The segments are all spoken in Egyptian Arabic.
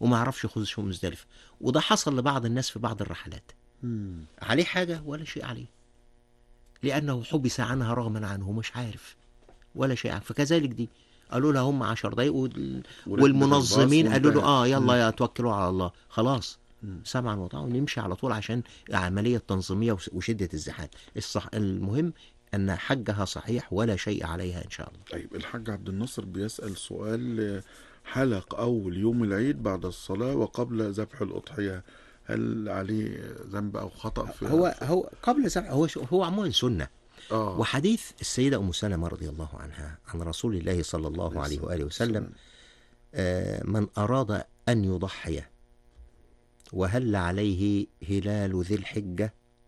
وما يعرفش يخش مزدلفه وده حصل لبعض الناس في بعض الرحلات مم. عليه حاجه ولا شيء عليه لانه حبس عنها رغما عنه مش عارف ولا شيء عنه فكذلك دي قالوا له هم 10 دقايق وال- وركبت والمنظمين الباص قالوا له وانتهت. اه يلا مم. يا توكلوا على الله خلاص مم. سمعا وطاعا ونمشي على طول عشان عمليه تنظيميه وس- وشده الزحام الصح المهم ان حجها صحيح ولا شيء عليها ان شاء الله طيب الحاج عبد الناصر بيسأل سؤال حلق أول يوم العيد بعد الصلاة وقبل ذبح الأضحية هل عليه ذنب أو خطأ في هو هو قبل ذبح هو شو- هو عموما سنه آه وحديث السيده ام سلمه رضي الله عنها عن رسول الله صلى الله عليه واله وسلم آه، من أراد أن يضحي وهل عليه هلال ذي الحجة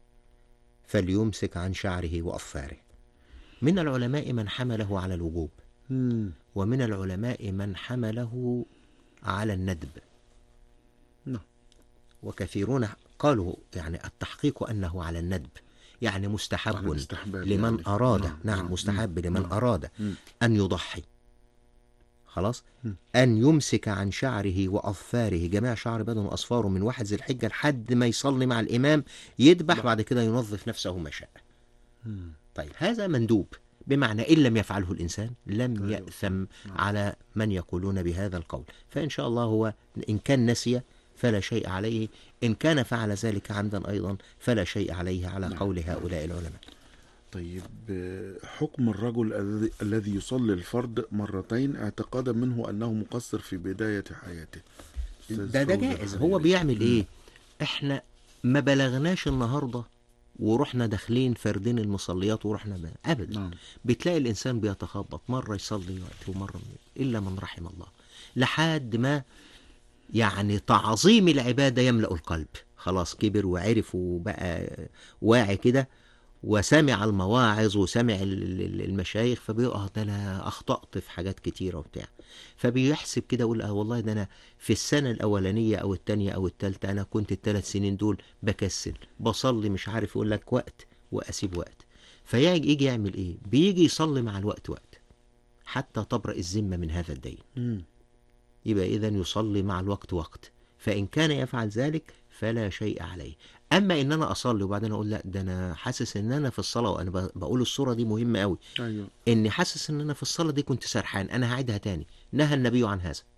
فليمسك عن شعره وأظفاره من العلماء من حمله على الوجوب مم. ومن العلماء من حمله على الندب نعم. وكثيرون قالوا يعني التحقيق أنه على الندب يعني على مستحب الاستحباب لمن يعني. أراد نعم، نعم, نعم، مستحب لمن نعم. أراد مم. أن يضحي خلاص مم. أن يمسك عن شعره وأظفاره جميع شعر بدن وأصفاره من واحد ذي الحجة لحد ما يصلي مع الإمام يذبح بعد كده ينظف نفسه ما شاء مم. طيب هذا مندوب بمعنى إن لم يفعله الإنسان لم أيوة. يأثم على من يقولون بهذا القول فإن شاء الله هو إن كان نسي فلا شيء عليه إن كان فعل ذلك عمدا أيضا فلا شيء عليه على قول هؤلاء العلماء طيب آه، حكم الرجل الذي- الذي يصلي الفرض مرتين اعتقادا منه أنه مقصر في بداية حياته أستاذ ده ده فوزي جائز الحبيبي. هو بيعمل ايه احنا ما بلغناش النهارده ورحنا داخلين فردين المصليات ورحنا ب... ابدا نعم بتلاقي الانسان بيتخبط مره يصلي وقت ومره الا من رحم الله لحد ما يعني تعظيم العباده يملا القلب خلاص كبر وعرف وبقى واعي كده وسمع المواعظ وسمع ال- ال- المشايخ فبيقول اه ده انا اخطات في حاجات كتيره وبتاع فبيحسب كده يقول اه والله ده انا في السنه الاولانيه او الثانيه او الثالثه انا كنت الثلاث سنين دول بكسل بصلي مش عارف يقول لك وقت واسيب وقت فيجي يجي يعمل ايه بيجي يصلي مع الوقت وقت حتى تبرأ الذمه من هذا الدين مم. يبقى إذا يصلي مع الوقت وقت فإن كان يفعل ذلك فلا شيء عليه أما إن أنا أصلي وبعدين أقول لا ده أنا حاسس إن أنا في الصلاة وأنا ب- بقول الصورة دي مهمة أوي أيوه إني حاسس إن أنا في الصلاة دي كنت سرحان أنا هعيدها تاني نهى النبي عن هذا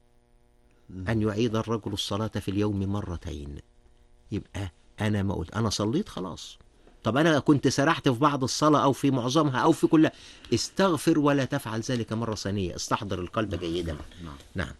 أن يعيد الرجل الصلاة في اليوم مرتين يبقى أنا ما قلت أنا صليت خلاص طب أنا كنت سرحت في بعض الصلاة أو في معظمها أو في كلها استغفر ولا تفعل ذلك مرة ثانية استحضر القلب جيدا نعم نعم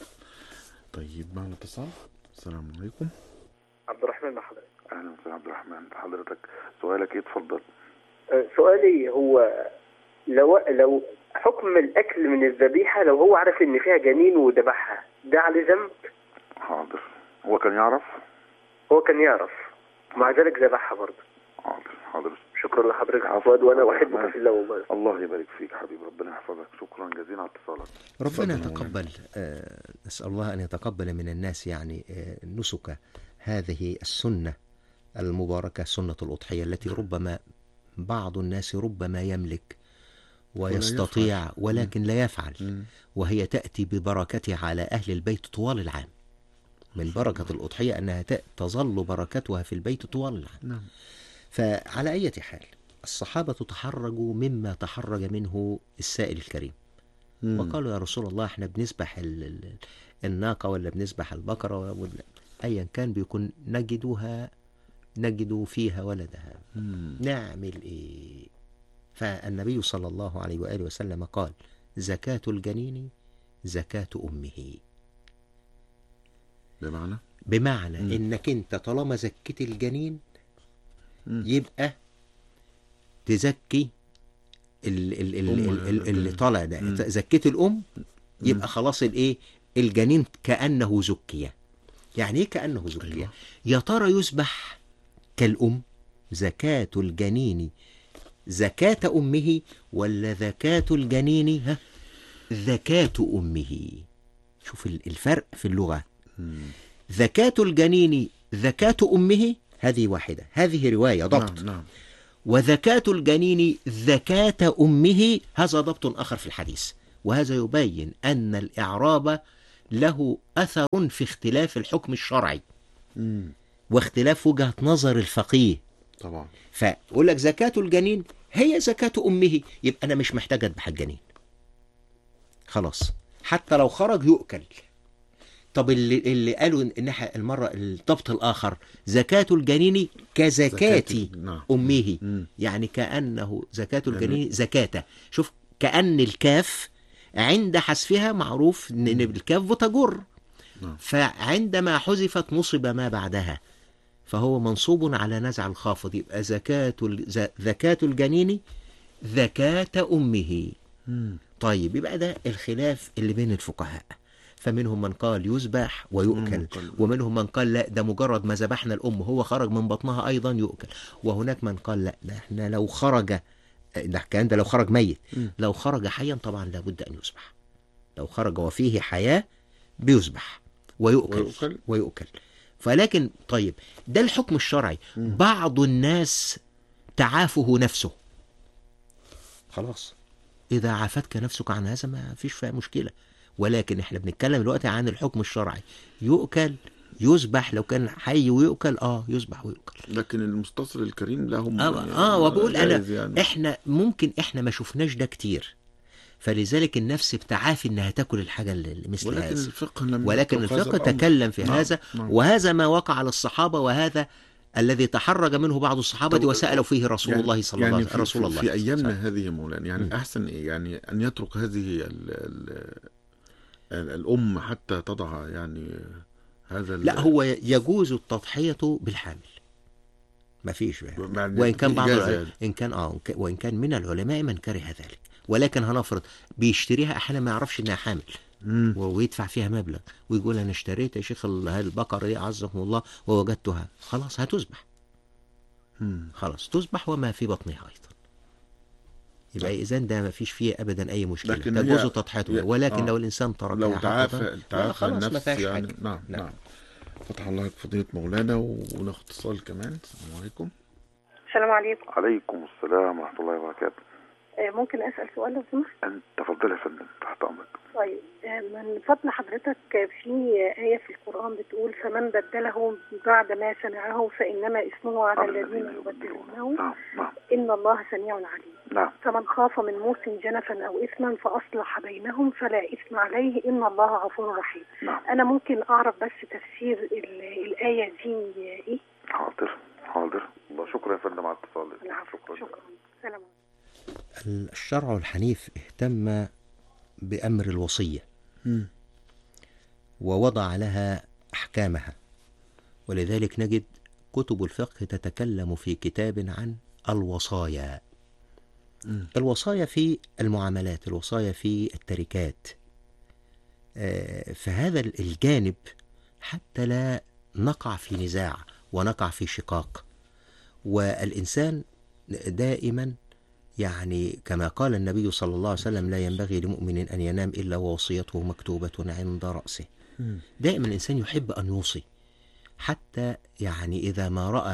طيب معنا اتصال السلام عليكم عبد الرحمن مع حضرتك اهلا وسهلا عبد الرحمن حضرتك سؤالك ايه اتفضل أه، سؤالي هو لو لو حكم الاكل من الذبيحه لو هو عارف ان فيها جنين وذبحها ده عليه ذنب حاضر هو كان يعرف هو كان يعرف ومع ذلك ذبحها برضه حاضر حاضر شكرا لحضرتك عفوا. عفوا وانا الله احبك يرحمك. في الله والله الله يبارك فيك حبيبي ربنا يحفظك شكرا جزيلا على اتصالك ربنا اتفضل يا يتقبل آه، نسأل الله أن يتقبل من الناس يعني آه، نسك هذه السنة المباركة سنة الأضحية التي ربما بعض الناس ربما يملك ويستطيع يفعل. ولكن لا يفعل مم. وهي تأتي ببركتها على أهل البيت طوال العام من بركة الأضحية أنها ت- تظل بركتها في البيت طوال العام نعم فعلى أي حال الصحابة تحرجوا مما تحرج منه السائل الكريم مم. وقالوا يا رسول الله احنا بنذبح ال- ال- الناقة ولا بنذبح البقرة ولا أيا كان بيكون نجدها نجد فيها ولدها مم. نعمل إيه فالنبي صلى الله عليه وآله وسلم قال زكاة الجنين زكاة أمه بمعنى بمعنى مم. انك انت طالما زكيت الجنين مم. يبقى تزكي ال- ال- ال- أم ال- ال- اللي الجنين. طالع ده مم. زكيت الام يبقى خلاص الايه الجنين كانه زكي يعني ايه كانه زكي أيوة. يا ترى يذبح كالام زكاه الجنين زكاه امه ولا زكاه الجنين ها زكاه امه شوف ال- الفرق في اللغه مم. زكاة الجنين زكاة أمه هذه واحدة هذه رواية ضبط نعم نعم وزكاة الجنين زكاة أمه هذا ضبط آخر في الحديث وهذا يبين أن الإعراب له أثر في اختلاف الحكم الشرعي مم. واختلاف وجهة نظر الفقيه طبعا فيقول لك زكاة الجنين هي زكاة أمه يبقى أنا مش محتاج أذبح الجنين خلاص حتى لو خرج يؤكل طب اللي, اللي قالوا إن إحنا المرة الضبط الآخر زكاة الجنين كزكاة زكاة- نعم أمه مم. يعني كأنه زكاة يعني- الجنين زكاة شوف كأن الكاف عند حذفها معروف إن إن الكاف بتجر نعم. فعندما حذفت نصب ما بعدها فهو منصوب على نزع الخافض يبقى زكاة ال- ز- زكاة الجنين زكاة أمه مم. طيب يبقى ده الخلاف اللي بين الفقهاء فمنهم من قال يذبح ويؤكل منهم قال- ومنهم من قال لا ده مجرد ما ذبحنا الأم هو خرج من بطنها أيضا يؤكل وهناك من قال لا ده احنا لو خرج ده كان ده لو خرج ميت مم. لو خرج حيا طبعا لابد أن يذبح لو خرج وفيه حياة بيذبح ويؤكل ويؤكل. ويؤكل فلكن طيب ده الحكم الشرعي مم. بعض الناس تعافه نفسه خلاص إذا عافتك نفسك عن هذا ما فيش فيها مشكلة ولكن احنا بنتكلم دلوقتي عن الحكم الشرعي يؤكل يذبح لو كان حي ويؤكل اه يذبح ويؤكل لكن المستصل الكريم لهم اه, آه وبقول انا جائز يعني. احنا ممكن احنا ما شفناش ده كتير فلذلك النفس بتعافي انها تاكل الحاجه اللي اللي مثل ولكن هذا الفقه لم ولكن يترك هذا الفقه الأمر. تكلم في نعم، هذا نعم. وهذا ما وقع للصحابه وهذا الذي تحرج منه بعض الصحابه طب- وسالوا فيه رسول يعني- الله صلى يعني الله في, عليه رسول في, الله في صلى الله عليه ايامنا وسلم. هذه يا مولانا يعني مم. احسن إيه؟ يعني ان يترك هذه ال ال ال الام حتى تضع يعني هذا ال- لا هو يجوز التضحيه بالحامل ما فيش يعني وان كان بعض إجازة الع- يعني. ان كان اه إن كان- وان كان من العلماء من كره ذلك ولكن هنفرض بيشتريها احيانا ما يعرفش انها حامل مم. و- ويدفع فيها مبلغ ويقول انا اشتريت يا شيخ ال- هذه البقره دي عزكم الله ووجدتها خلاص هتذبح مم. خلاص تذبح وما في بطنها ايضا يبقى اذا ده ما فيش فيه ابدا اي مشكله لكن تجوز هي- تضحيته هي- ولكن آه. لو الانسان تركها لو حقا، تعافى لا، تعافى خلاص ما النفس فيهاش يعني حاجة. نعم نعم. نعم فتح الله لك فضيلة مولانا وناخد اتصال كمان السلام عليكم السلام عليكم عليكم السلام ورحمة الله وبركاته آه، ممكن اسال سؤال لو سمحت أنت تفضل يا فندم تحت أمرك طيب آه، من فضل حضرتك آه، في آية في القرآن بتقول فمن بدله بعد ما سمعه فإنما إثمه على الذين يبدلونه نعم نعم إن الله سميع عليم نعم فمن خاف من موس جنفا أو إثما فأصلح بينهم فلا إثم عليه إن الله غفور رحيم نعم أنا ممكن أعرف بس تفسير ال- الآية دي إيه؟ حاضر حاضر الله شكرا يا فندم على اتصالك العفو شكرا شكرا سلام الشرع الحنيف اهتم بامر الوصيه مم. ووضع لها احكامها ولذلك نجد كتب الفقه تتكلم في كتاب عن الوصايا مم. الوصايا في المعاملات الوصايا في التركات آه، فهذا الجانب حتى لا نقع في نزاع ونقع في شقاق والإنسان دائما يعني كما قال النبي صلى الله عليه وسلم لا ينبغي لمؤمن أن ينام إلا ووصيته مكتوبة عند رأسه مم. دائما الإنسان يحب أن يوصي حتى يعني إذا ما رأى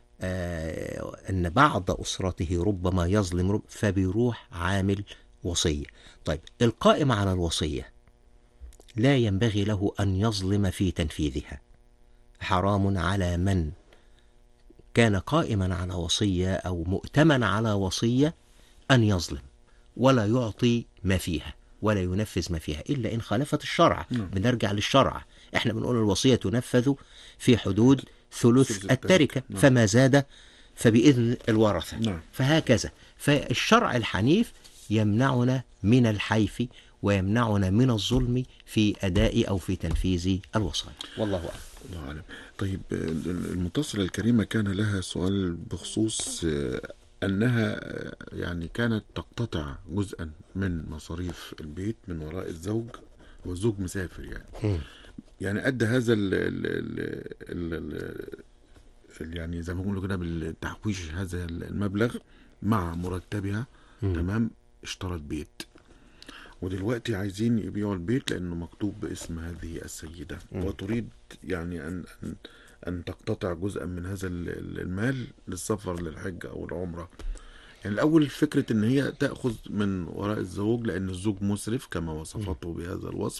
آه أن بعض أسرته ربما يظلم رب فبيروح عامل وصية طيب القائم على الوصية لا ينبغي له أن يظلم في تنفيذها حرام على من كان قائما على وصية أو مؤتمن على وصية أن يظلم ولا يعطي ما فيها ولا ينفذ ما فيها إلا إن خالفت الشرع نعم. بنرجع للشرع إحنا بنقول الوصية تنفذ في حدود ثلث ثلث التركة التركة. نعم. فما زاد فبإذن الورثة نعم فهكذا فالشرع الحنيف يمنعنا من الحيف ويمنعنا من الظلم في أداء أو في تنفيذ الوصايا والله أعلم الله أعلم طيب ال- المتصلة الكريمة كان لها سؤال بخصوص آه، أنها آه، يعني كانت تقتطع جزءا من مصاريف البيت من وراء الزوج والزوج مسافر يعني مم. يعني أدى هذا ال ال ال ال ال يعني زي ما بيقولوا كده بالتحويش هذا المبلغ مع مرتبها مم. تمام اشترت بيت ودلوقتي عايزين يبيعوا البيت لانه مكتوب باسم هذه السيده مم. وتريد يعني ان ان ان تقتطع جزءا من هذا ال- ال- المال للسفر للحج او العمره يعني الاول فكره ان هي تاخذ من وراء الزوج لان الزوج مسرف كما وصفته بهذا الوصف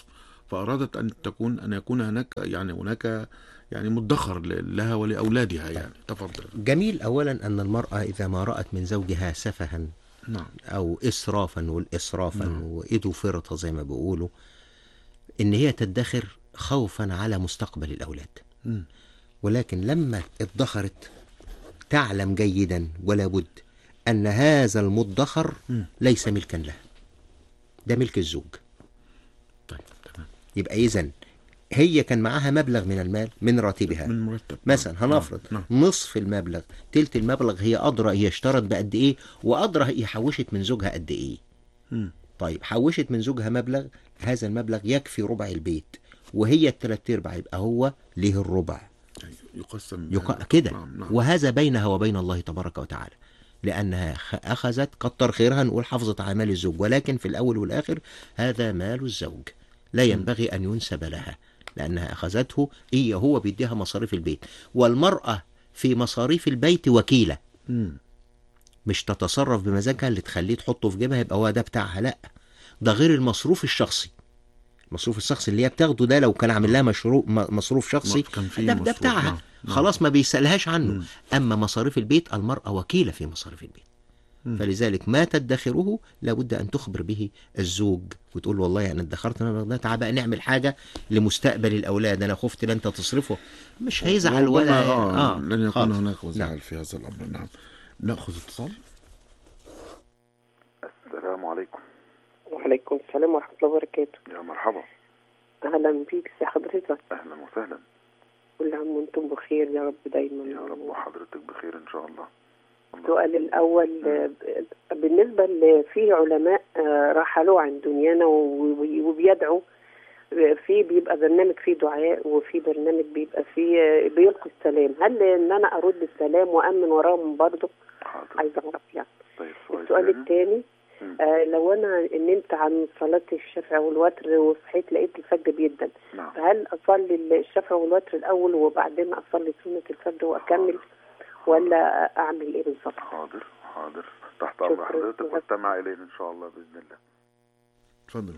فأرادت أن تكون أن يكون هناك يعني هناك يعني مدخر ل- لها ولأولادها يعني تفضل جميل أولا أن المرأة إذا ما رأت من زوجها سفها نعم أو إسرافا والإسرافا نعم. وإيده فرطة زي ما بيقولوا إن هي تدخر خوفا على مستقبل الأولاد مم. ولكن لما ادخرت تعلم جيدا ولا بد أن هذا المدخر مم. ليس ملكا لها ده ملك الزوج طيب تمام يبقى إذن هي كان معاها مبلغ من المال من راتبها من مرتب مثلا نعم. هنفرض نعم. نصف المبلغ تلت المبلغ هي أدرى هي اشترت بقد إيه وأدرى هي حوشت من زوجها قد إيه مم. طيب حوشت من زوجها مبلغ هذا المبلغ يكفي ربع البيت وهي التلات ارباع يبقى هو ليه الربع أيوة. يقسم يق... كده نعم نعم وهذا بينها وبين الله تبارك وتعالى لأنها خ- أخذت كتر خيرها نقول حافظت على مال الزوج ولكن في الأول والآخر هذا مال الزوج لا ينبغي أن ينسب لها لأنها أخذته هي هو بيديها مصاريف البيت والمرأة في مصاريف البيت وكيلة مم. مش تتصرف بمزاجها اللي تخليه تحطه في جيبها يبقى هو ده بتاعها لا ده غير المصروف الشخصي المصروف الشخصي اللي هي بتاخده ده لو كان عامل لها مشروع م- مصروف شخصي كان في ده, ده مصروف. بتاعها نعم. نعم. خلاص ما بيسألهاش عنه مم. أما مصاريف البيت المرأة وكيلة في مصاريف البيت مم. فلذلك ما تدخره لابد أن تخبر به الزوج وتقول والله أنا ادخرت المبلغ ده تعال بقى نعمل حاجة لمستقبل الأولاد أنا خفت لا أنت تصرفه مش هيزعل ربما ولا آه. لن يكون خالص. هناك وزعل نعم. في هذا الأمر نعم نأخذ اتصال السلام عليكم وعليكم السلام ورحمة الله وبركاته يا مرحبا أهلا بيك يا حضرتك اهلا وسهلا كل عام وانتم بخير يا رب دايما يا رب وحضرتك بخير ان شاء الله السؤال الأول آه، ب- بالنسبة ل- في علماء آه، رحلوا عن دنيانا و- وبيدعوا آه، في بيبقى برنامج فيه دعاء وفي برنامج بيبقى فيه آه، بيلقي السلام هل ان انا ارد السلام وامن وراهم برضه حاضر عايزه اعرف يعني طيب سؤال السؤال تاني. الثاني مم. آه لو انا نمت عن صلاة الشفع والوتر وصحيت لقيت الفجر بيدا نعم فهل اصلي الشفع والوتر الاول وبعدين اصلي سنة الفجر واكمل ولا اعمل ايه بالظبط؟ حاضر حاضر تحت امر شكراً. حضرتك واستمع الينا ان شاء الله باذن الله تفضل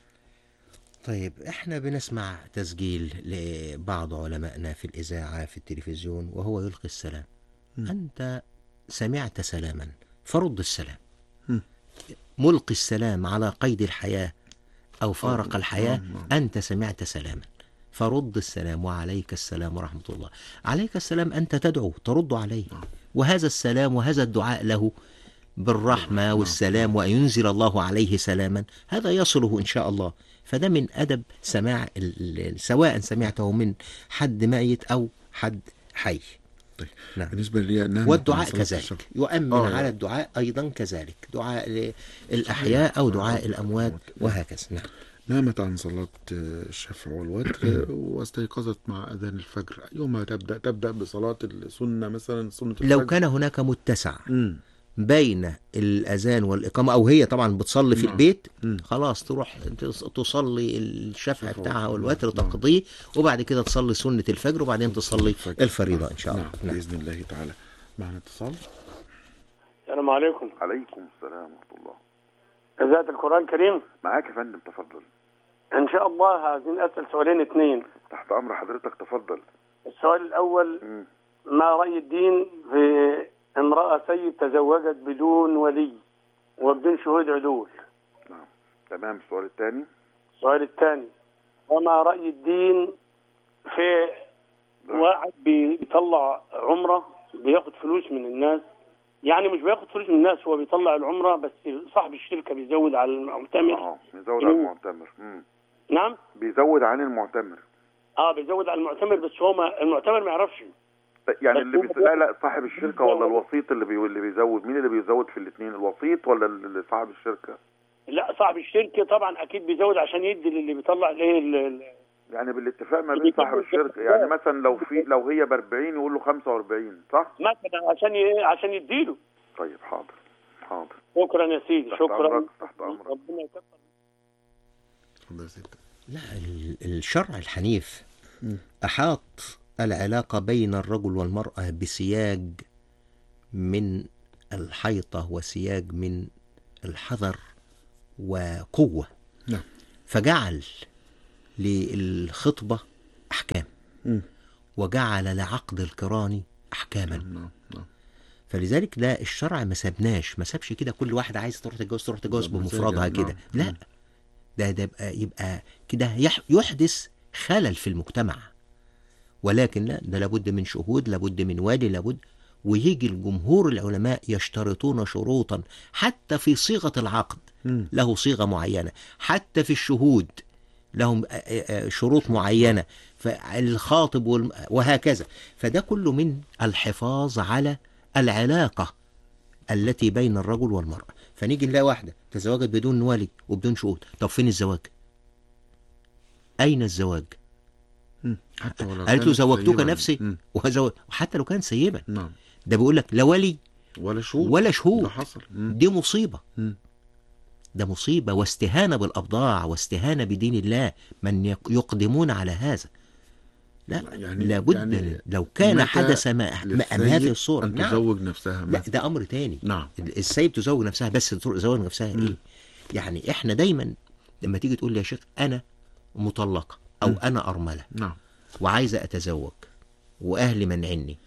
طيب احنا بنسمع تسجيل لبعض علمائنا في الإذاعة في التلفزيون وهو يلقي السلام مم. أنت سمعت سلاما فرد السلام مم. ملقي السلام على قيد الحياة أو فارق الحياة نعم، نعم. أنت سمعت سلاما فرد السلام وعليك السلام ورحمة الله عليك السلام أنت تدعو ترد عليه نعم. وهذا السلام وهذا الدعاء له بالرحمة والسلام وأن ينزل الله عليه سلاما هذا يصله إن شاء الله فده من أدب سماع ال- ال- سواء سمعته من حد ميت أو حد حي طيب نعم. بالنسبة لي أنها والدعاء صلاة كذلك الشفع. يؤمن آه. على الدعاء أيضا كذلك دعاء الأحياء أو دعاء الأموات وهكذا نعم نامت عن صلاة الشفع والوتر واستيقظت مع أذان الفجر يوم تبدأ تبدأ بصلاة السنة مثلا سنة الفجر لو كان هناك متسع مم. بين الأذان والإقامة أو هي طبعا بتصلي في نعم. البيت مم. خلاص تروح تص- تصلي الشفع شفع بتاعها والوتر. والوتر نعم. تقضيه وبعد كده تصلي سنة الفجر وبعدين تصلي الفريضة إن شاء الله نعم. نعم. بإذن الله تعالى معنا اتصال السلام عليكم عليكم السلام ورحمه الله إذاعة القرآن الكريم معاك يا فندم تفضل إن شاء الله عايزين أسأل سؤالين اثنين تحت امر حضرتك تفضل السؤال الأول مم. ما رأي الدين في امرأة سيد تزوجت بدون ولي وبدون شهود عدول نعم تمام السؤال الثاني السؤال الثاني وما رأي الدين في واحد بيطلع عمرة بياخد فلوس من الناس يعني مش بياخد فلوس من الناس هو بيطلع العمرة بس صاحب الشركة بيزود على المعتمر اه بيزود على المعتمر مم. نعم بيزود عن المعتمر اه بيزود على المعتمر بس هو ما المعتمر ما يعرفش يعني بس اللي هو بيز... لا لا صاحب الشركه ولا الوسيط اللي بي... اللي بيزود مين اللي بيزود في الاثنين الوسيط ولا اللي صاحب الشركه لا صاحب الشركه طبعا اكيد بيزود عشان يدي للي بيطلع الايه ال- ال- يعني بالاتفاق ما بين صاحب الشركه يعني مثلا لو في لو هي ب 40 يقول له 45 صح مثلا عشان ي- عشان يديله طيب حاضر حاضر شكرا يا سيدي تحت شكرا امرك تحت امرك ربنا يكتر اتفضل يا سيدي لا ال- الشرع الحنيف أحاط العلاقة بين الرجل والمرأة بسياج من الحيطة وسياج من الحذر وقوة نعم. فجعل للخطبة أحكام مم. وجعل لعقد القران أحكاما نعم نعم فلذلك ده الشرع ما سابناش ما سابش كده كل واحدة عايزة تروح تتجوز تروح تتجوز ده مزاجها، بمفردها نعم. كده لا نعم. ده ده يبقى يبقى كده يح- يحدث خلل في المجتمع ولكن لا ده لابد من شهود لابد من والي لابد ويجي الجمهور العلماء يشترطون شروطا حتى في صيغة العقد مم. له صيغة معينة حتى في الشهود لهم آه، آه، شروط معينة فالخاطب والم- وهكذا فده كله من الحفاظ على العلاقة التي بين الرجل والمرأة فنيجي نلاقي واحدة تزوجت بدون ولي وبدون شهود طب فين الزواج أين الزواج مم. حتى ولو قالت له كانت زوجتك سيبا. نفسي مم. وزوج وحتى لو كان سيبا نعم ده بيقول لك لا ولي ولا شهود ولا ده شهود حصل مم. دي مصيبة مم. ده مصيبة واستهانة بالأبضاع واستهانة بدين الله من يق- يقدمون على هذا لا يعني- لابد يعني لو كان متى حدث ما, ما أم للسيد هذه الصورة أن نعم تزوج نفسها لا مثلا. ده أمر تاني نعم السيب تزوج نفسها بس تزوج نفسها مم. إيه يعني إحنا دايما لما تيجي تقول لي يا شيخ أنا مطلقة أو مم. أنا أرملة نعم وعايزة أتزوج وأهلي منعني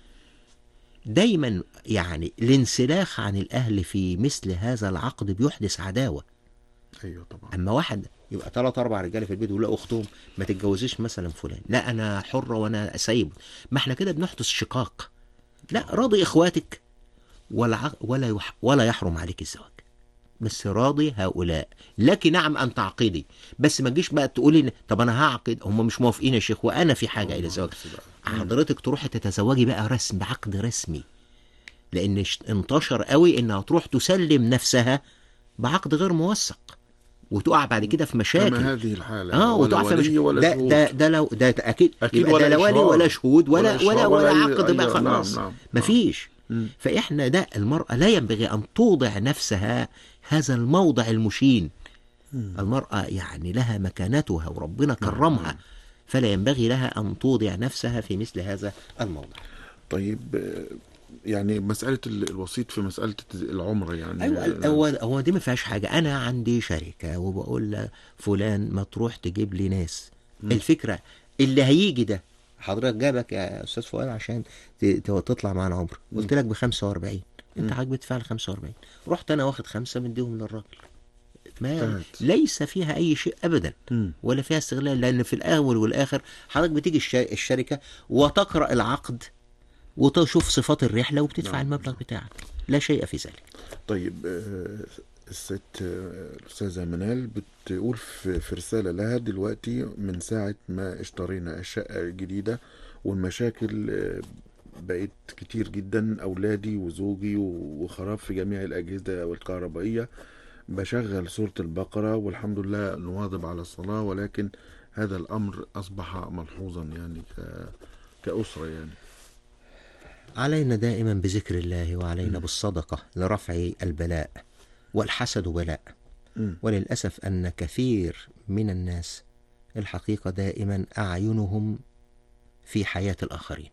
دايما يعني الانسلاخ عن الأهل في مثل هذا العقد بيحدث عداوة ايوه طبعا اما واحد يبقى ثلاث اربع رجاله في البيت ويلاقوا اختهم ما تتجوزيش مثلا فلان لا انا حره وانا سايب ما احنا كده بنحدث شقاق لا راضي اخواتك ولا ع- ولا يح ولا يحرم عليك الزواج بس راضي هؤلاء لك نعم ان تعقدي بس ما تجيش بقى تقولي إن- طب انا هعقد هم مش موافقين يا شيخ وانا في حاجه الى الزواج بس بقى. حضرتك تروحي تتزوجي بقى رسم بعقد رسمي لان ش- انتشر قوي انها تروح تسلم نفسها بعقد غير موثق وتقع بعد كده في مشاكل كما هذه الحالة اه ولا وتقع في ولي مشاكل ولا ده, شهود. ده ده لو ده اكيد أكيد يبقى ولا ده لا ولي إشهار. ولا شهود ولا ولا ولا إشهار ولا, ولا أي- عقد بقى أيوة، خلاص نعم، نعم. مفيش مم. فاحنا ده المراه لا ينبغي ان توضع نفسها هذا الموضع المشين المراه يعني لها مكانتها وربنا كرمها فلا ينبغي لها ان توضع نفسها في مثل هذا الموضع طيب آه، يعني مسألة ال- الوسيط في مسألة العمرة يعني ايوه آه، هو هو دي ما فيهاش حاجه انا عندي شركه وبقول لفلان ما تروح تجيب لي ناس الفكره اللي هيجي ده حضرتك جابك يا استاذ فؤاد عشان ت- ت- تطلع معانا عمره قلت لك ب 45 انت حضرتك بتدفع لي 45 رحت انا واخد خمسه مديهم للراجل ما انتهت. ليس فيها اي شيء ابدا مم. ولا فيها استغلال لان في الاول والاخر حضرتك بتيجي الش- الشركه وتقرا العقد وتشوف صفات الرحله وبتدفع نعم. المبلغ بتاعك لا شيء في ذلك طيب آه، الست آه، الأستاذة منال بتقول في في رسالة لها دلوقتي من ساعة ما اشترينا الشقة الجديدة والمشاكل آه، بقت كتير جدا أولادي وزوجي وخراب في جميع الأجهزة والكهربائية بشغل سورة البقرة والحمد لله نواظب على الصلاة ولكن هذا الأمر أصبح ملحوظا يعني ك- كأسرة يعني علينا دائما بذكر الله وعلينا بالصدقة لرفع البلاء والحسد بلاء مم. وللأسف أن كثير من الناس الحقيقة دائما أعينهم في حياة الآخرين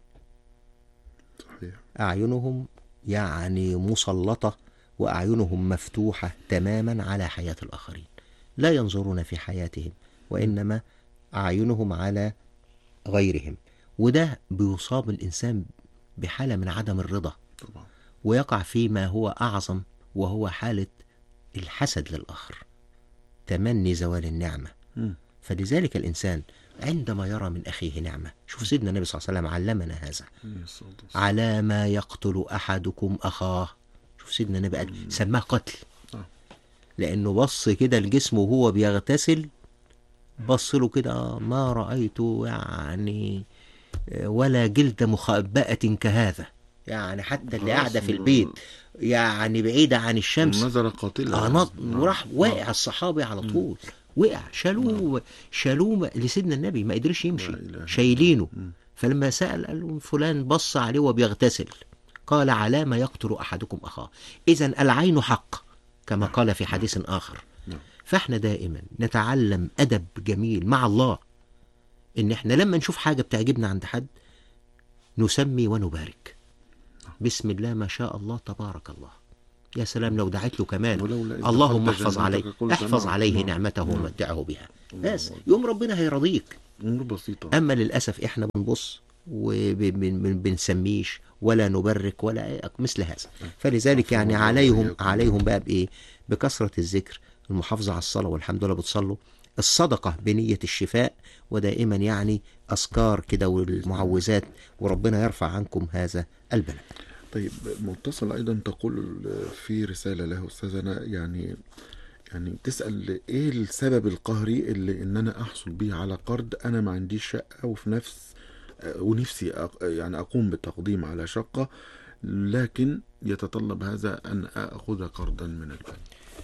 صحيح أعينهم يعني مسلطة وأعينهم مفتوحة تماما على حياة الآخرين لا ينظرون في حياتهم وإنما أعينهم على غيرهم وده بيصاب الإنسان بحالة من عدم الرضا طبعا ويقع فيما هو أعظم وهو حالة الحسد للآخر تمني زوال النعمة مم. فلذلك الإنسان عندما يرى من أخيه نعمة شوف سيدنا النبي صلى الله عليه وسلم علمنا هذا عليه الصلاة والسلام. على ما يقتل أحدكم أخاه شوف سيدنا النبي قال سماه قتل آه. لأنه بص كده لجسمه وهو بيغتسل بص له كده ما رأيت يعني ولا جلد مخبأة كهذا يعني حتى اللي خلاص، قاعدة في م- البيت يعني بعيدة عن الشمس النظرة قاتلة آه نط نعم. وراح نعم. واقع الصحابي على طول وقع شالوه شالوه لسيدنا النبي ما قدرش يمشي لا إله إلا شايلينه مم. فلما سأل قال له فلان بص عليه وبيغتسل قال على ما يقتل أحدكم أخاه إذا العين حق كما قال في حديث آخر نعم. فاحنا دائما نتعلم أدب جميل مع الله إن احنا لما نشوف حاجة بتعجبنا عند حد نسمي ونبارك بسم الله ما شاء الله تبارك الله يا سلام لو دعيت له كمان ولولا إذ اللهم دخلت احفظ عليه جنتك قلت احفظ نعم، عليه نعم، نعمته نعم. ومتعه بها الله بس أكبر. يوم ربنا هيرضيك امور بسيطه اما للاسف احنا بنبص وبنسميش ولا نبرك ولا مثل هذا فلذلك يعني الله عليهم وإياكم. عليهم بقى بايه بكثره الذكر المحافظه على الصلاه والحمد لله بتصلوا الصدقه بنيه الشفاء ودائما يعني اذكار كده والمعوذات وربنا يرفع عنكم هذا البلاء طيب متصل ايضا تقول في رساله له استاذنا يعني يعني تسال ايه السبب القهري اللي ان انا احصل بيه على قرض انا ما عنديش شقه وفي نفس ونفسي أق- يعني اقوم بالتقديم على شقه لكن يتطلب هذا ان اخذ قرضا من البنك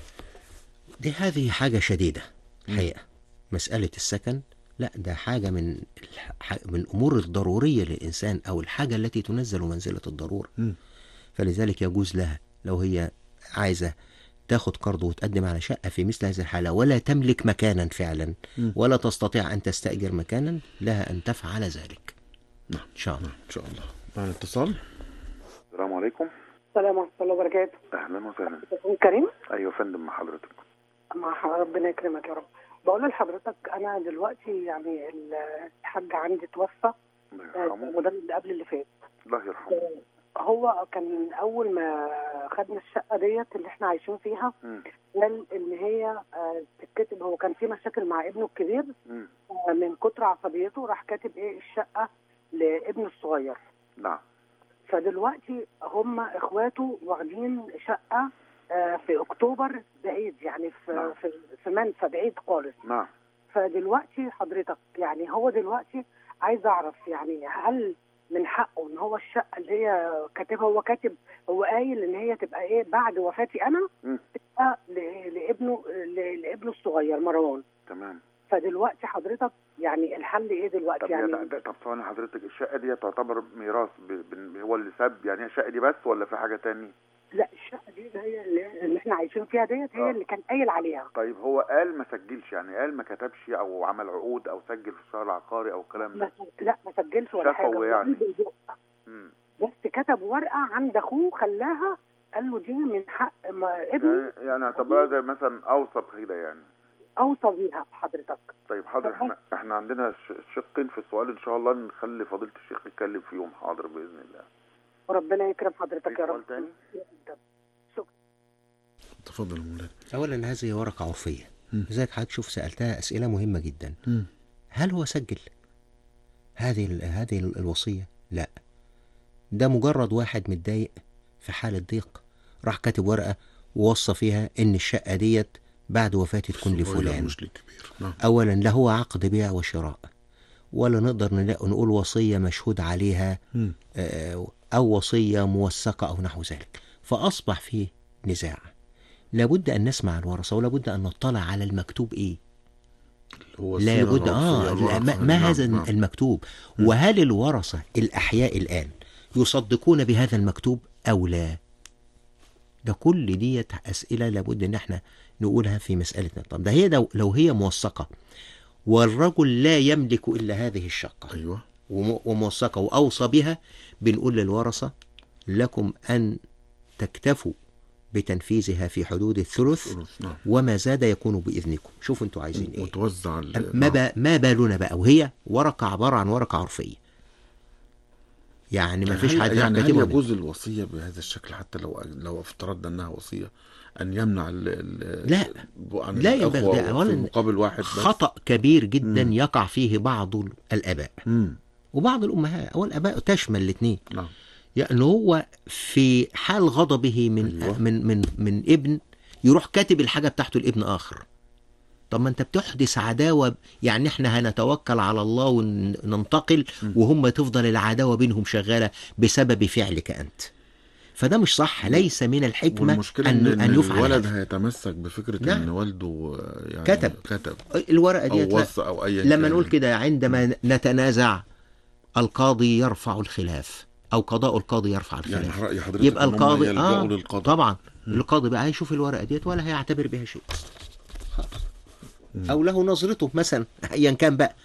دي هذه حاجة شديدة الحقيقة مسألة السكن لا ده حاجة من الح- من الأمور الضرورية للإنسان أو الحاجة التي تنزل منزلة الضرورة مم. فلذلك يجوز لها لو هي عايزة تاخد قرض وتقدم على شقة في مثل هذه الحالة ولا تملك مكانا فعلا مم. ولا تستطيع أن تستأجر مكانا لها أن تفعل ذلك نعم. إن شاء الله نعم ان شاء الله معنا اتصال السلام عليكم السلام ورحمه الله وبركاته اهلا وسهلا كريم ايوه يا فندم مع حضرتك مع ح- ربنا يكرمك يا رب بقول لحضرتك انا دلوقتي يعني ال- الحاج عندي توفى الله آه، يرحمه وده اللي قبل اللي فات الله يرحمه هو كان اول ما خدنا الشقه ديت اللي احنا عايشين فيها مم. قال ان هي آه، تتكتب هو كان في مشاكل مع ابنه الكبير مم. آه، من كتر عصبيته راح كاتب ايه الشقه لابنه الصغير نعم فدلوقتي هم اخواته واخدين شقه آه، في اكتوبر بعيد يعني نعم. في في في منفى بعيد خالص نعم فدلوقتي حضرتك يعني هو دلوقتي عايز اعرف يعني هل من حقه ان هو الشقه اللي هي كاتبها هو كاتب هو قايل ان هي تبقى ايه بعد وفاتي انا مم. تبقى ل- لابنه ل- لابنه الصغير مروان تمام فدلوقتي حضرتك يعني الحل ايه دلوقتي طب يا يعني ده- ده- طب ثواني حضرتك الشقه دي تعتبر ميراث ب... ب... هو اللي ساب يعني هي الشقه دي بس ولا في حاجه تاني لا الشقه دي اللي هي اللي, اللي احنا عايشين فيها ديت هي آه. اللي كان قايل عليها طيب هو قال ما سجلش يعني قال ما كتبش او عمل عقود او سجل في الشهر العقاري او الكلام ما ده لا ما سجلش ولا شفوي حاجه هو يعني. قال بالبق. مم. بس كتب ورقه عند اخوه خلاها قال له دي من حق ما ابني يعني يعني اعتبرها زي مثلا اوسط كده يعني اوصى بيها حضرتك طيب حاضر طب احنا احنا عندنا ش- شقين في السؤال ان شاء الله نخلي فضيله الشيخ يتكلم فيهم حاضر باذن الله وربنا يكرم حضرتك في يا سؤال رب تاني؟ تفضل يا مولانا أولا هذه ورقة عرفية مم. لذلك حضرتك شوف سألتها أسئلة مهمة جدا مم. هل هو سجل هذه ال- هذه ال- الوصية؟ لا ده مجرد واحد متضايق في حالة ضيق راح كاتب ورقة ووصى فيها إن الشقة ديت بعد وفاتي تكون صغير لفلان مش للكبير نعم أولا لا هو عقد بيع وشراء ولا نقدر نلا- نقول وصية مشهود عليها مم. آه، أو وصية موثقة أو نحو ذلك فأصبح فيه نزاع لابد أن نسمع الورثة ولابد أن نطلع على المكتوب إيه هو الصيغة لابد آه العرفية لا ما, الواقعة. ما نعم، هذا نعم. المكتوب وهل الورثة الأحياء الآن يصدقون بهذا المكتوب أو لا ده كل ديت أسئلة لابد إن احنا نقولها في مسألتنا طب ده هي لو, لو هي موثقة والرجل لا يملك إلا هذه الشقة ايوه وم- وموثقة وأوصى بها بنقول للورثة لكم أن تكتفوا بتنفيذها في حدود الثلث ثلث، نعم وما زاد يكون بإذنكم شوفوا انتوا عايزين ايه وتوزع ال- ما, نعم. با ما بالنا بقى وهي ورقة عبارة عن ورقة عرفية يعني ما فيش هل- حد يعني هل كاتبها يجوز الوصية بهذا الشكل حتى لو لو افترضنا انها وصية ان يمنع ال ال لا. عن لا ينبغي. الأخوة ده في أولاً مقابل واحد بس خطأ كبير جدا مم. يقع فيه بعض الآباء مم. وبعض الأمهات أو الآباء تشمل الاثنين نعم يعني هو في حال غضبه من أيوة. من من من ابن يروح كاتب الحاجة بتاعته لابن آخر طب ما انت بتحدث عداوة يعني احنا هنتوكل على الله وننتقل وهم تفضل العداوة بينهم شغالة بسبب فعلك أنت فده مش صح ليس من الحكمة والمشكلة أن, ان, أن يفعل الولد هذا. هيتمسك بفكرة نعم. ان والده آه، يعني كتب. كتب الورقة دي او وصى او ايا لما كان. نقول كده عندما نتنازع القاضي يرفع الخلاف أو قضاء القاضي يرفع يعني الخلاف رأي حضرتك يبقى إن هم القاضي يلجأوا اه للقضاء طبعا القاضي بقى هيشوف الورقه ديت ولا هيعتبر بها شيء خلاص. او له نظرته مثلا ايا كان بقى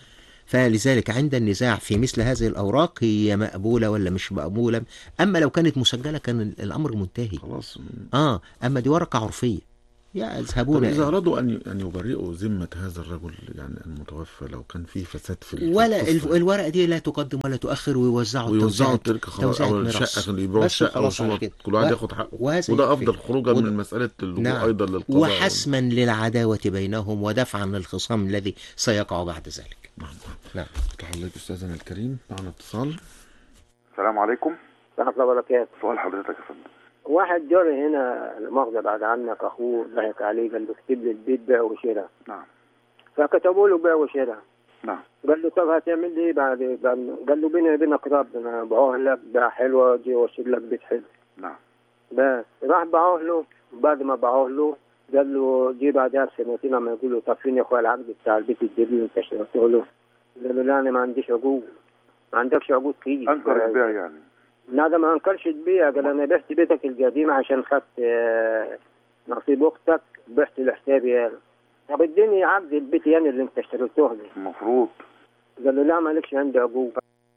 فلذلك عند النزاع في مثل هذه الأوراق هي مقبولة ولا مش مقبولة أما لو كانت مسجلة كان الأمر منتهي خلاص آه أما دي ورقة عرفية طب يذهبون إذا أرادوا أن أن يبرئوا ذمة هذا الرجل يعني المتوفى لو كان في فساد في ال- في ولا القصة الف- الورقة دي لا تقدم ولا تؤخر ويوزعوا ويوزعوا التوزيعات- التركة خلاص توزيعات أو ميراث. الشقة يبيعوا بس الشقة خلاص على وشوط كده. كل واحد و- ياخد حقه وهذا وده يكفي. أفضل خروجا وده- من مسألة اللجوء نعم. أيضا للقضاء وحسما للعداوة بينهم ودفعا للخصام الذي سيقع بعد ذلك نعم نعم. فتح الله أستاذنا الكريم معنا اتصال السلام عليكم ورحمة الله وبركاته سؤال حضرتك يا فندم واحد جار هنا لا مؤاخذة بعد عنك أخوه ضحك عليه قال له اكتب لي البيت بيع وشراء نعم فكتبوا له بيع وشراء نعم قال له طب هتعمل لي ايه بعد بعد- قال له بيني وبينك رب انا بعوه لك بيع حلوه اجي واشيل لك بيت حلو نعم بس راح باعوه له بعد ما باعوه له قال له جه بعدها بسنتين لما يقول له طب فين يا اخويا العقد بتاع البيت الجديد اللي انت اشتريته له؟ قال له لا انا ما عنديش عقود ما عندكش عقود فيه انكر البيع يعني لا ده ما انكرش البيع قال انا بعت بيتك القديم عشان خدت آه، نصيب اختك بعت لحسابي يعني طب اديني عقد البيت يعني اللي انت اشتريته لي المفروض قال له لا مالكش عندي عقود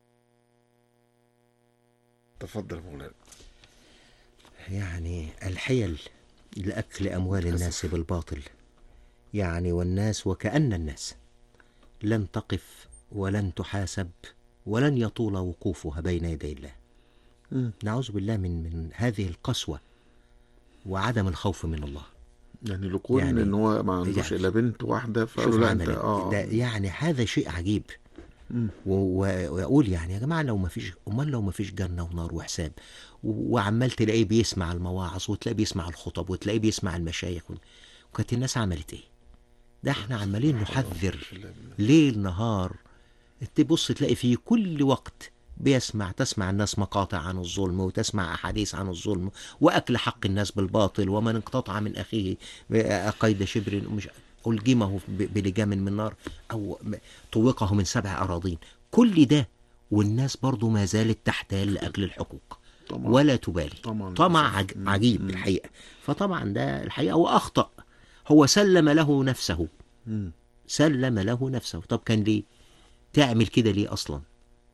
تفضل يا مولانا يعني الحيل لأكل أموال للأسف. الناس بالباطل يعني والناس وكأن الناس لن تقف ولن تحاسب ولن يطول وقوفها بين يدي الله مم. نعوذ بالله من من هذه القسوة وعدم الخوف من الله يعني لكون يعني- ان هو ما عندوش يعني- الا بنت واحده فقالوا شوف لا انت عمل اه ده يعني هذا شيء عجيب مم. و- و- ويقول يعني يا جماعه لو ما فيش امال لو ما فيش جنه ونار وحساب و- وعمال تلاقيه بيسمع المواعظ وتلاقيه بيسمع الخطب وتلاقيه بيسمع المشايخ وكانت الناس عملت ايه؟ ده احنا عمالين نحذر ليل نهار تبص تلاقي في كل وقت بيسمع تسمع الناس مقاطع عن الظلم وتسمع أحاديث عن الظلم وأكل حق الناس بالباطل ومن انقطع من أخيه قيد شبر مش ألجمه ب- بلجام من نار أو م- طوقه من سبع أراضين كل ده والناس برضو ما زالت تحتال لأجل الحقوق طبعا ولا تبالي طبعا طمع للأسف. عج... مم. عجيب مم. الحقيقة فطبعا ده الحقيقة وأخطأ هو سلم له نفسه مم. سلم له نفسه طب كان ليه تعمل كده ليه اصلا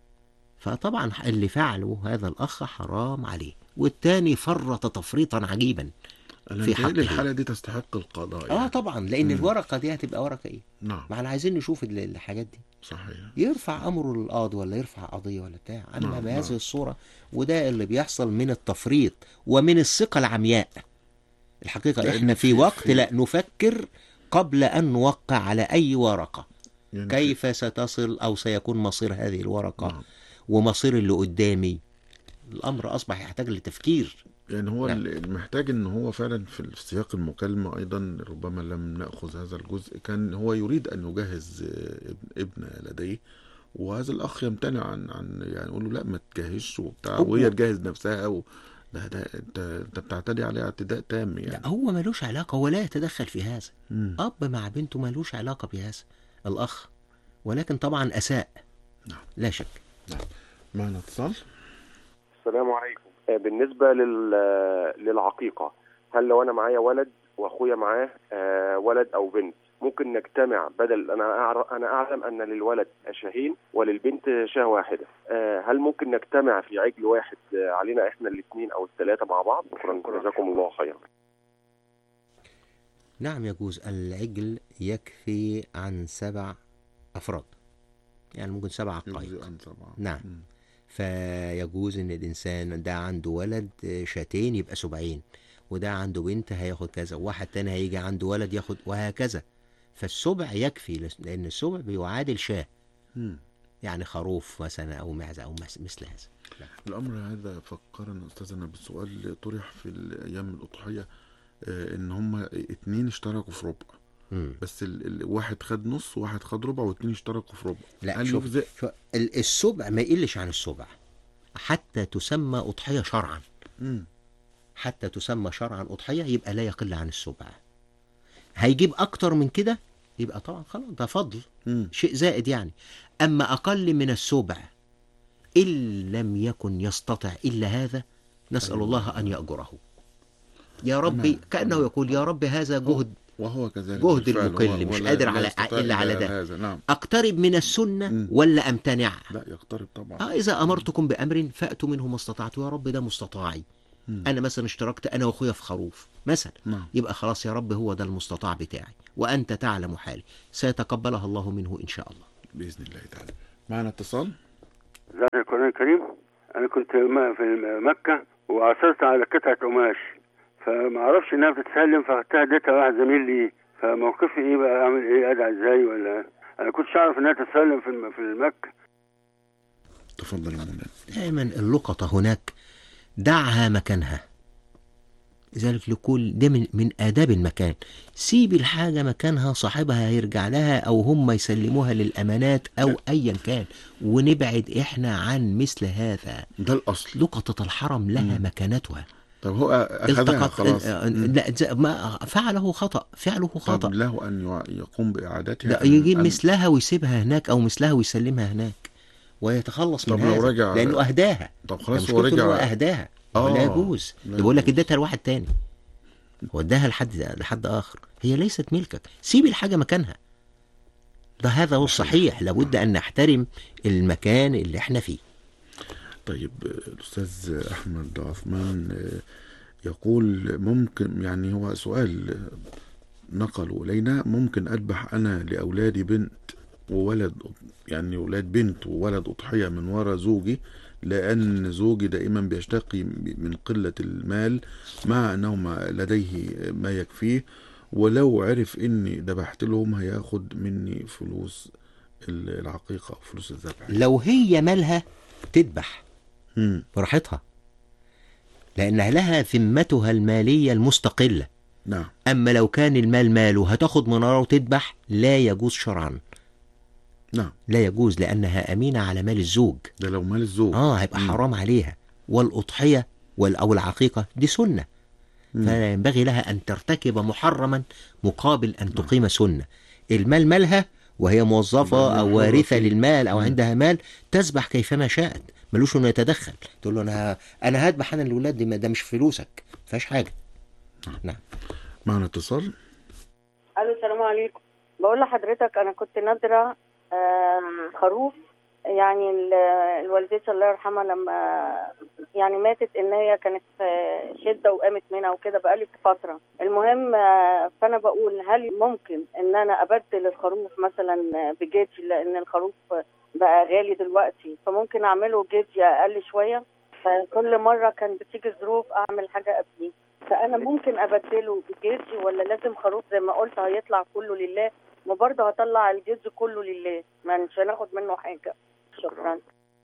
فطبعا اللي فعله هذا الاخ حرام عليه والتاني فرط تفريطا عجيبا انا في متهيألي حقه. الحاله دي تستحق القضاء اه يعني. طبعا لان مم. الورقه دي هتبقى ورقه ايه نعم ما احنا عايزين نشوف ال- الحاجات دي صحيح يرفع امره للقاضي ولا يرفع قضيه ولا بتاع اما نعم، بهذه نعم. الصوره وده اللي بيحصل من التفريط ومن الثقه العمياء الحقيقه لأن احنا في في- وقت في- لا نفكر قبل ان نوقع على اي ورقه يعني كيف ستصل او سيكون مصير هذه الورقه نعم. ومصير اللي قدامي الامر اصبح يحتاج لتفكير يعني هو نعم. ال- المحتاج ان هو فعلا في سياق المكالمه ايضا ربما لم ناخذ هذا الجزء كان هو يريد ان يجهز آه، ابن ابن لديه وهذا الاخ يمتنع عن عن يعني يقول له لا ما تجهزش وبتاع هو- وهي تجهز نفسها و ده ده انت انت بتعتدي عليه اعتداء تام يعني لا هو ملوش علاقه هو لا يتدخل في هذا مم. اب مع بنته ملوش علاقه بهذا الاخ ولكن طبعا اساء نعم. لا شك معنا اتصال السلام عليكم آه، بالنسبة لل... للعقيقة هل لو أنا معايا ولد وأخويا معاه آه، ولد أو بنت ممكن نجتمع بدل أنا أعرف أنا أعلم أن للولد شاهين وللبنت شاه واحدة آه، هل ممكن نجتمع في عجل واحد آه، علينا إحنا الاثنين أو الثلاثة مع بعض شكرا جزاكم الله خيرا نعم يجوز العجل يكفي عن سبع افراد يعني ممكن سبع عقائق يجزي عن سبعة نعم. مم. فيجوز ان الانسان ده عنده ولد شاتين يبقى سبعين وده عنده بنت هياخد كذا وواحد تاني هيجي عنده ولد ياخد وهكذا فالسبع يكفي لس- لان السبع بيعادل شاه مم. يعني خروف مثلا او معزه او مس- مثل هذا الامر هذا فكرنا استاذنا بسؤال طرح في ايام الاضحيه آه، ان هم اتنين اشتركوا في ربع مم. بس ال... ال... واحد خد نص وواحد خد ربع واتنين اشتركوا في ربع لا هل شوف, يجزئ شوف ال- السبع ما يقلش عن السبع حتى تسمى أضحية شرعا مم. حتى تسمى شرعا أضحية يبقى لا يقل عن السبع هيجيب أكتر من كده يبقى طبعا خلاص ده فضل مم. شيء زائد يعني أما أقل من السبع إن لم يكن يستطع إلا هذا نسأل أيوة. الله أن يأجره يا ربي أنا- كأنه يقول يا رب هذا جهد وهو كذلك جهد بالفعل. هو- المكل هو مش لا- قادر لا على يستطيع إلا على إلا ده هذا نعم اقترب من السنه مم. ولا امتنع لا يقترب طبعا اه اذا امرتكم بامر فاتوا منه ما استطعتوا يا رب ده مستطاعي مم. انا مثلا اشتركت انا واخويا في خروف مثلا نعم يبقى خلاص يا رب هو ده المستطاع بتاعي وانت تعلم حالي سيتقبلها الله منه ان شاء الله باذن الله تعالى معنا اتصال ذات القرآن الكريم أنا كنت م- في مكة وعثرت على قطعة قماش فما أعرفش إنها بتتسلم فاخدتها اديتها واحد زميل لي فموقفي إيه بقى أعمل إيه أدعى إزاي ولا أنا كنتش أعرف إنها تتسلم في الم- في المكة تفضل يا مولانا دائما اللقطة هناك دعها مكانها لذلك لكل ده من, من آداب المكان سيب الحاجة مكانها صاحبها هيرجع لها أو هم يسلموها للأمانات أو أيا كان ونبعد إحنا عن مثل هذا ده الاصل لقطة الحرم لها مكانتها طب هو اخذها التقط خلاص آه، مم. لا ز- ما فعله خطأ فعله طب خطأ له ان يع- يقوم باعادتها لا أم- يجيب أم- مثلها ويسيبها هناك أو مثلها ويسلمها هناك ويتخلص طب من لو هذا رجع- لأنه أهداها طب ده خلاص هو مشكلته إن هو رجع أهداها آه، ولا يجوز لا ده بقول لك يجوز. اديتها لواحد تاني هو اداها لحد لحد آخر هي ليست ملكك سيب الحاجة مكانها ده هذا هو الصحيح لابد أن نحترم المكان اللي احنا فيه طيب آه، الاستاذ احمد عثمان آه، يقول ممكن يعني هو سؤال آه، نقلوا الينا ممكن اذبح انا لاولادي بنت وولد يعني اولاد بنت وولد اضحيه من وراء زوجي لان زوجي دائما بيشتكي من قله المال مع انه ما لديه ما يكفيه ولو عرف اني ذبحت لهم هياخد مني فلوس العقيقه او فلوس الذبح لو هي مالها تذبح مم. براحتها لأنها لها ذمتها المالية المستقلة نعم أما لو كان المال ماله هتاخد من وراه وتذبح لا يجوز شرعا نعم لا يجوز لأنها أمينة على مال الزوج ده لو مال الزوج آه هيبقى مم. حرام عليها والأضحية وال- أو العقيقة دي سنة مم. فلا ينبغي لها أن ترتكب محرما مقابل أن تقيم سنة المال مالها وهي موظفة يبقى أو حرة وارثة فيه. للمال أو مم. عندها مال تسبح كيفما شاءت ملوش انه يتدخل تقول له انا انا هذبح انا الاولاد دي ما- ده مش فلوسك ما فيهاش حاجه نعم معنا اتصال الو السلام عليكم بقول لحضرتك انا كنت نادره آم، خروف يعني ال- الوالدتي الله يرحمها لما يعني ماتت ان هي كانت في شده وقامت منها وكده بقالي فتره المهم آه، فانا بقول هل ممكن ان انا ابدل الخروف مثلا بجدي لان الخروف بقى غالي دلوقتي فممكن اعمله جدي اقل شويه فكل مره كان بتيجي ظروف اعمل حاجه قبليه فانا ممكن ابدله بجدي ولا لازم خروف زي ما قلت هيطلع كله لله وبرضه هطلع الجدي كله لله ما مش هناخد منه حاجه شكرا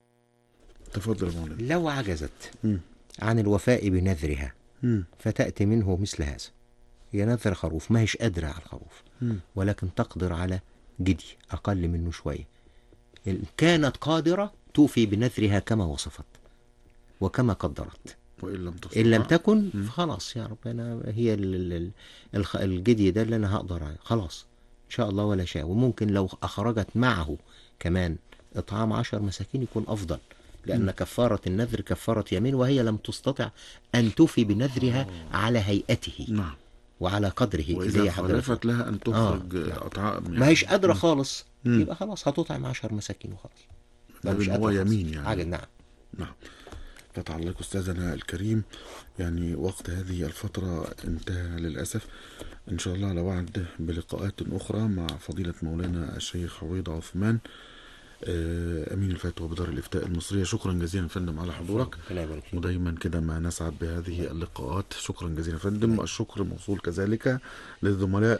تفضل يا مولانا لو عجزت مم. عن الوفاء بنذرها مم. فتأتي منه مثل هذا هي نذر خروف ما هيش قادرة على الخروف مم. ولكن تقدر على جدي أقل منه شوية إن كانت قادرة توفي بنذرها كما وصفت وكما قدرت وإن لم تستطع إن لم تكن مم. فخلاص يا رب أنا هي ال- ال- ال- الخ- الجدي ده اللي أنا هقدر عليه خلاص إن شاء الله ولا شيء وممكن لو أخرجت معه كمان إطعام عشر مساكين يكون أفضل لأن كفارة النذر كفارة يمين وهي لم تستطع أن توفي بنذرها على هيئته نعم وعلى قدره اللي وإذا هي حضرتك خالفت لها أن تخرج آه. أطعام ما هيش قادرة خالص مم. يبقى خلاص هتطعم عشر مساكين وخلاص ده لو مش هو قادرة خلاص. يمين يعني. عاجل نعم نعم فتعلق أستاذنا الكريم يعني وقت هذه الفترة انتهى للأسف إن شاء الله على وعد بلقاءات أخرى مع فضيلة مولانا الشيخ عويض عثمان آه، أمين الفتوى بدار الإفتاء المصرية شكرا جزيلا فندم على حضورك ربنا يبارك فيك ودايما كده ما نسعد بهذه اللقاءات شكرا جزيلا فندم الشكر موصول كذلك للزملاء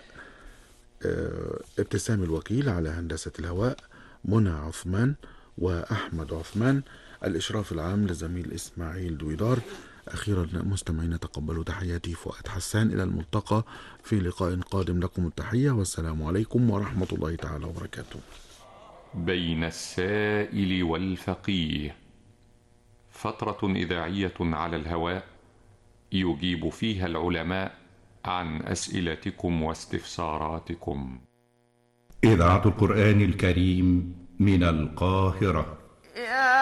آه، ابتسام الوكيل على هندسة الهواء منى عثمان وأحمد عثمان الإشراف العام لزميل إسماعيل دويدار أخيرا مستمعين تقبلوا تحياتي فؤاد حسان إلى الملتقى في لقاء قادم لكم التحية والسلام عليكم ورحمة الله تعالى وبركاته بين السائل والفقيه فترة إذاعية على الهواء يجيب فيها العلماء عن أسئلتكم واستفساراتكم إذاعة القرآن الكريم من القاهرة